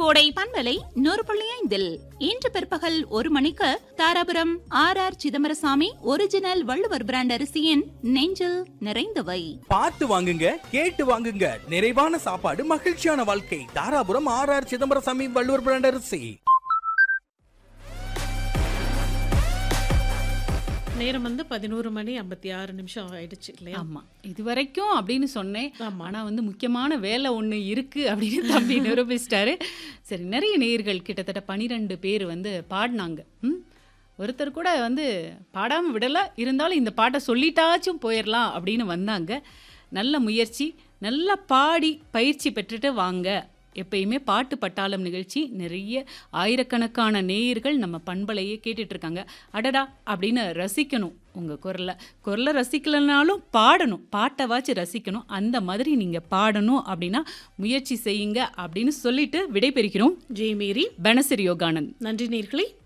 கோடை பண்பலை நூறு புள்ளி ஐந்தில் இன்று பிற்பகல் ஒரு மணிக்கு Dharapuram R R Chidambarasamy original Valluvar brand அரிசியின் நெஞ்சில் நிறைந்தவை பார்த்து வாங்குங்க கேட்டு வாங்குங்க நிறைவான சாப்பாடு மகிழ்ச்சியான வாழ்க்கை Dharapuram R R Chidambarasamy Valluvar brand அரிசி நேரம் வந்து பதினோரு மணி ஐம்பத்தி ஆறு நிமிஷம் ஆயிடுச்சு இல்லையா ஆமா இது வரைக்கும் அப்படின்னு சொன்னேன் ஆமா. ஆனா வந்து முக்கியமான வேலை ஒண்ணு இருக்கு அப்படின்னு தம்பி நிரூபிச்சிட்டாரு சரி நிறைய நேயர்கள் கிட்டத்தட்ட பனிரெண்டு பேர் வந்து பாடினாங்க ம் ஒருத்தர் கூட வந்து பாடாம விடல இருந்தாலும் இந்த பாட்டை சொல்லிட்டாச்சும் போயிடலாம் அப்படின்னு வந்தாங்க நல்ல முயற்சி நல்லா பாடி பயிற்சி பெற்றுட்டு வாங்க எப்பயுமே பாட்டு பட்டாளம் நிகழ்ச்சி நிறைய ஆயிரக்கணக்கான நேயர்கள் நம்ம பண்பலையே கேட்டுட்டு இருக்காங்க அடடா அப்படின்னு ரசிக்கணும் உங்க குரலை குரலை ரசிக்கலைனாலும் பாடணும் பாட்டை ரசிக்கணும் அந்த மாதிரி நீங்க பாடணும் அப்படின்னா முயற்சி செய்யுங்க அப்படின்னு சொல்லிட்டு விடைபெறுகிறோம் ஜெய்மேரி பனசரி யோகானந்த் நன்றி நேர்களே